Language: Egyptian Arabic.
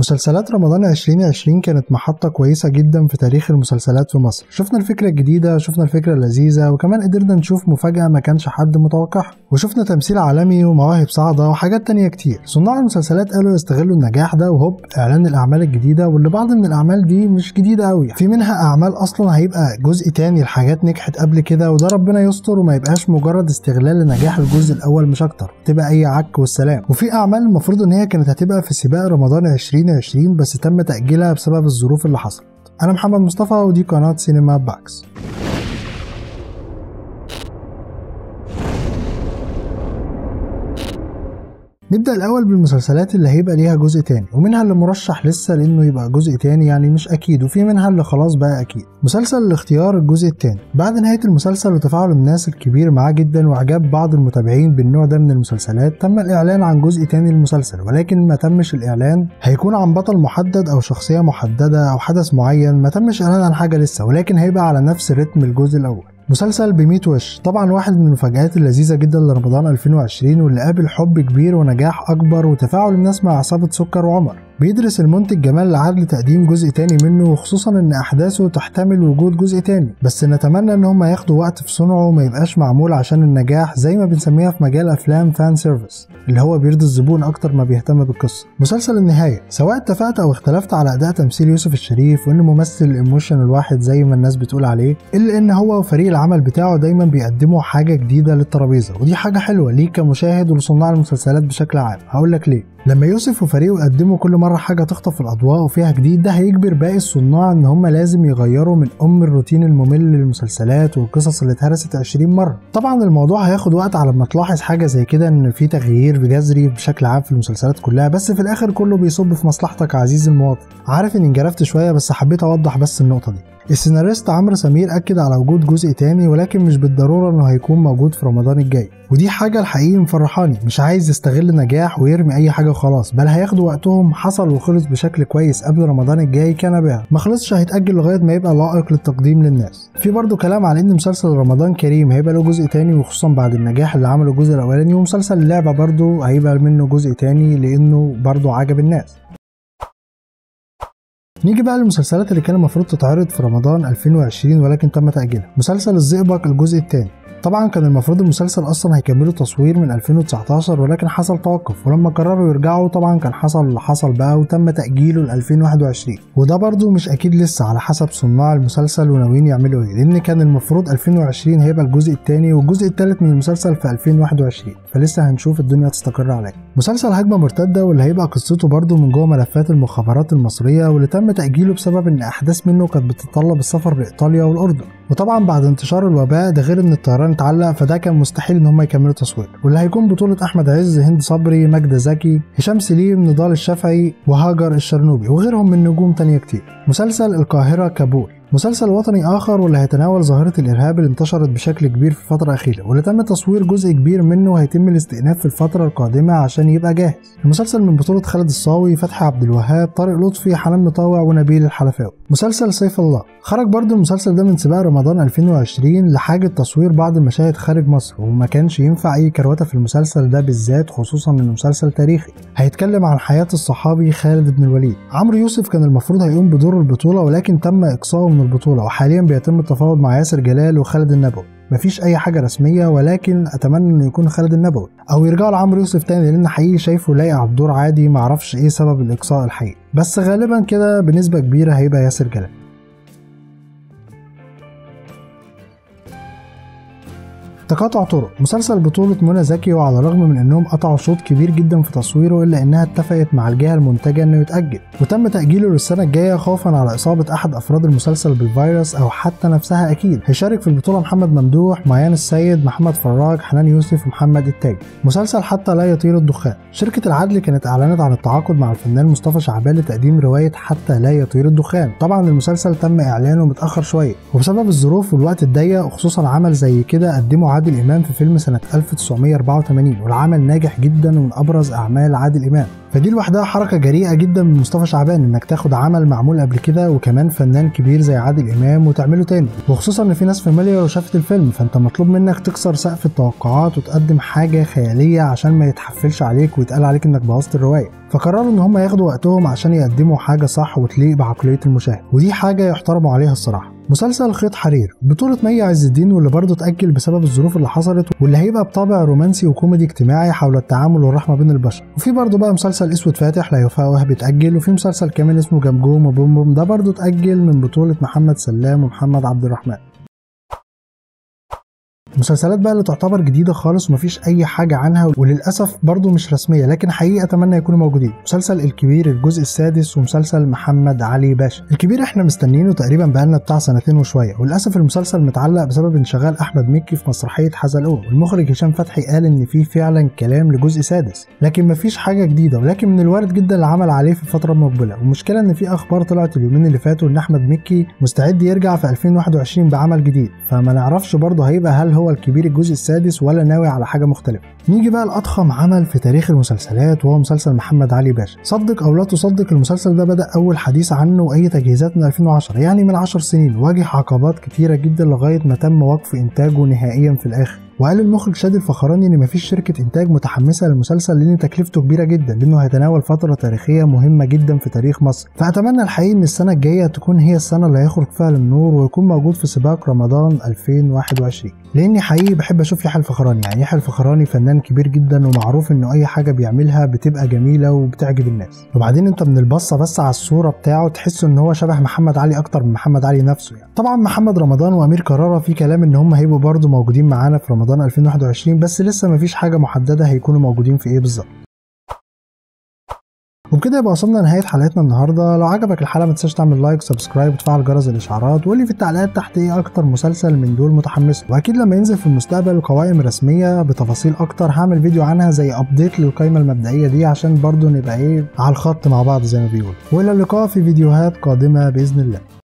مسلسلات رمضان 2020 كانت محطة كويسة جدا في تاريخ المسلسلات في مصر شفنا الفكرة الجديدة شفنا الفكرة اللذيذة وكمان قدرنا نشوف مفاجأة ما كانش حد متوقعها وشفنا تمثيل عالمي ومواهب صاعدة وحاجات تانية كتير صناع المسلسلات قالوا يستغلوا النجاح ده وهوب اعلان الاعمال الجديدة واللي بعض من الاعمال دي مش جديدة قوي في منها اعمال اصلا هيبقى جزء تاني لحاجات نجحت قبل كده وده ربنا يستر وما يبقاش مجرد استغلال لنجاح الجزء الاول مش اكتر تبقى اي عك والسلام وفي اعمال المفروض ان هي كانت هتبقى في سباق رمضان 2020 بس تم تأجيلها بسبب الظروف اللي حصلت أنا محمد مصطفى ودي قناة سينما باكس نبدأ الأول بالمسلسلات اللي هيبقى ليها جزء تاني ومنها اللي مرشح لسه لأنه يبقى جزء تاني يعني مش أكيد وفي منها اللي خلاص بقى أكيد مسلسل الاختيار الجزء التاني بعد نهاية المسلسل وتفاعل الناس الكبير معاه جدا وإعجاب بعض المتابعين بالنوع ده من المسلسلات تم الإعلان عن جزء تاني للمسلسل ولكن ما تمش الإعلان هيكون عن بطل محدد أو شخصية محددة أو حدث معين ما تمش إعلان عن حاجة لسه ولكن هيبقى على نفس رتم الجزء الأول مسلسل بميت وش طبعا واحد من المفاجآت اللذيذة جدا لرمضان 2020 واللي قابل حب كبير ونجاح أكبر وتفاعل الناس مع عصابة سكر وعمر بيدرس المنتج جمال العدل لتقديم جزء تاني منه وخصوصا ان احداثه تحتمل وجود جزء تاني بس نتمنى ان هم ياخدوا وقت في صنعه وما يبقاش معمول عشان النجاح زي ما بنسميها في مجال افلام فان سيرفيس اللي هو بيرضي الزبون اكتر ما بيهتم بالقصه مسلسل النهايه سواء اتفقت او اختلفت على اداء تمثيل يوسف الشريف وانه ممثل الايموشن الواحد زي ما الناس بتقول عليه الا ان هو وفريق العمل بتاعه دايما بيقدموا حاجه جديده للترابيزه ودي حاجه حلوه ليك كمشاهد ولصناع المسلسلات بشكل عام هقول لك ليه لما يوسف وفريقه يقدموا كل مرة حاجة تخطف الأضواء وفيها جديد ده هيجبر باقي الصناع إن هم لازم يغيروا من أم الروتين الممل للمسلسلات والقصص اللي اتهرست 20 مرة. طبعا الموضوع هياخد وقت على ما تلاحظ حاجة زي كده إن في تغيير جذري بشكل عام في المسلسلات كلها بس في الآخر كله بيصب في مصلحتك عزيزي المواطن. عارف إني انجرفت شوية بس حبيت أوضح بس النقطة دي. السيناريست عمرو سمير أكد على وجود جزء تاني ولكن مش بالضرورة إنه هيكون موجود في رمضان الجاي ودي حاجة الحقيقي مفرحاني مش عايز يستغل نجاح ويرمي أي حاجة وخلاص بل هياخدوا وقتهم حصل وخلص بشكل كويس قبل رمضان الجاي كان بها ما خلصش هيتأجل لغاية ما يبقى لائق للتقديم للناس في برضه كلام على إن مسلسل رمضان كريم هيبقى له جزء تاني وخصوصا بعد النجاح اللي عمله الجزء الأولاني ومسلسل اللعبة برضه هيبقى منه جزء تاني لأنه برضه عجب الناس نيجي بقى للمسلسلات اللي كان المفروض تتعرض في رمضان 2020 ولكن تم تأجيلها مسلسل الزئبق الجزء الثاني طبعا كان المفروض المسلسل اصلا هيكملوا تصوير من 2019 ولكن حصل توقف ولما قرروا يرجعوا طبعا كان حصل اللي حصل بقى وتم تاجيله ل 2021 وده برضو مش اكيد لسه على حسب صناع المسلسل وناويين يعملوا ايه لان كان المفروض 2020 هيبقى الجزء الثاني والجزء الثالث من المسلسل في 2021 فلسه هنشوف الدنيا تستقر عليه مسلسل هجمه مرتده واللي هيبقى قصته برضو من جوه ملفات المخابرات المصريه واللي تم تاجيله بسبب ان احداث منه كانت بتتطلب السفر لايطاليا والاردن وطبعا بعد انتشار الوباء ده غير ان الطيران اتعلق فده كان مستحيل ان هم يكملوا تصوير واللي هيكون بطولة احمد عز هند صبري ماجدة زكي هشام سليم نضال الشافعي وهاجر الشرنوبي وغيرهم من نجوم تانية كتير مسلسل القاهرة كابول مسلسل وطني آخر واللي هيتناول ظاهرة الإرهاب اللي انتشرت بشكل كبير في الفترة الأخيرة واللي تم تصوير جزء كبير منه وهيتم الاستئناف في الفترة القادمة عشان يبقى جاهز المسلسل من بطولة خالد الصاوي فتحي عبد الوهاب طارق لطفي حنان مطاوع ونبيل الحلفاوي مسلسل سيف الله خرج برضه المسلسل ده من سباق رمضان 2020 لحاجة تصوير بعض المشاهد خارج مصر وما كانش ينفع أي كروتة في المسلسل ده بالذات خصوصا إنه مسلسل تاريخي هيتكلم عن حياة الصحابي خالد بن الوليد عمرو يوسف كان المفروض هيقوم بدور البطولة ولكن تم إقصائه من البطولة وحاليا بيتم التفاوض مع ياسر جلال وخالد النبوي مفيش اي حاجه رسميه ولكن اتمنى انه يكون خالد النبوي او يرجعوا لعمرو يوسف تاني لان حقيقي شايفه لايق على الدور عادي معرفش ايه سبب الاقصاء الحقيقي بس غالبا كده بنسبه كبيره هيبقى ياسر جلال تقاطع طرق مسلسل بطولة منى زكي وعلى الرغم من انهم قطعوا شوط كبير جدا في تصويره الا انها اتفقت مع الجهة المنتجة انه يتأجل وتم تأجيله للسنة الجاية خوفا على اصابة احد افراد المسلسل بالفيروس او حتى نفسها اكيد هيشارك في البطولة محمد ممدوح ميان السيد محمد فراج حنان يوسف ومحمد التاج مسلسل حتى لا يطير الدخان شركة العدل كانت اعلنت عن التعاقد مع الفنان مصطفى شعبان لتقديم رواية حتى لا يطير الدخان طبعا المسلسل تم اعلانه متأخر شوية وبسبب الظروف والوقت الضيق وخصوصا عمل زي كده قدمه عادل امام في فيلم سنة 1984 والعمل ناجح جدا ومن ابرز اعمال عادل امام فدي لوحدها حركة جريئة جدا من مصطفى شعبان انك تاخد عمل معمول قبل كده وكمان فنان كبير زي عادل امام وتعمله تاني وخصوصا ان في ناس فاميليار وشافت الفيلم فانت مطلوب منك تكسر سقف التوقعات وتقدم حاجة خيالية عشان ما يتحفلش عليك ويتقال عليك انك بوظت الرواية فقرروا ان هم ياخدوا وقتهم عشان يقدموا حاجه صح وتليق بعقليه المشاهد ودي حاجه يحترموا عليها الصراحه مسلسل خيط حرير بطولة مي عز الدين واللي برضه اتأجل بسبب الظروف اللي حصلت واللي هيبقى بطابع رومانسي وكوميدي اجتماعي حول التعامل والرحمة بين البشر وفي برضه بقى مسلسل اسود فاتح لهيفاء وهبي اتأجل وفي مسلسل كمان اسمه جمجوم وبوم بوم ده برضه اتأجل من بطولة محمد سلام ومحمد عبد الرحمن المسلسلات بقى اللي تعتبر جديدة خالص ومفيش أي حاجة عنها وللأسف برضو مش رسمية لكن حقيقة أتمنى يكونوا موجودين مسلسل الكبير الجزء السادس ومسلسل محمد علي باشا الكبير احنا مستنيينه تقريبا بقالنا بتاع سنتين وشوية وللأسف المسلسل متعلق بسبب انشغال أحمد مكي في مسرحية حزلقوم والمخرج هشام فتحي قال إن في فعلا كلام لجزء سادس لكن مفيش حاجة جديدة ولكن من الوارد جدا العمل عليه في الفترة المقبلة والمشكلة إن في أخبار طلعت اليومين اللي فاتوا إن أحمد مكي مستعد يرجع في 2021 بعمل جديد فما نعرفش برضه هيبقى هل هو الكبير الجزء السادس ولا ناوي على حاجه مختلفه نيجي بقى لاضخم عمل في تاريخ المسلسلات وهو مسلسل محمد علي باشا صدق او لا تصدق المسلسل ده بدا اول حديث عنه واي تجهيزات من 2010 يعني من 10 سنين واجه عقبات كتيره جدا لغايه ما تم وقف انتاجه نهائيا في الاخر وقال المخرج شادي الفخراني ان مفيش شركه انتاج متحمسه للمسلسل لان تكلفته كبيره جدا لانه هيتناول فتره تاريخيه مهمه جدا في تاريخ مصر فاتمنى الحقيقه ان السنه الجايه تكون هي السنه اللي هيخرج فيها للنور ويكون موجود في سباق رمضان 2021 لاني حقيقي بحب اشوف يحيى الفخراني يعني يحيى الفخراني فنان كبير جدا ومعروف انه اي حاجه بيعملها بتبقى جميله وبتعجب الناس وبعدين انت من البصه بس على الصوره بتاعه تحس ان هو شبه محمد علي اكتر من محمد علي نفسه يعني طبعا محمد رمضان وامير كرارة في كلام ان هم هيبقوا برضه موجودين معانا في رمضان 2021 بس لسه مفيش حاجه محدده هيكونوا موجودين في ايه بالظبط وبكده يبقى وصلنا لنهايه حلقتنا النهارده لو عجبك الحلقه ما تنساش تعمل لايك سبسكرايب وتفعل جرس الاشعارات وقول لي في التعليقات تحت ايه اكتر مسلسل من دول متحمس واكيد لما ينزل في المستقبل قوائم رسميه بتفاصيل اكتر هعمل فيديو عنها زي ابديت للقائمه المبدئيه دي عشان برضو نبقى ايه على الخط مع بعض زي ما بيقول والى اللقاء في فيديوهات قادمه باذن الله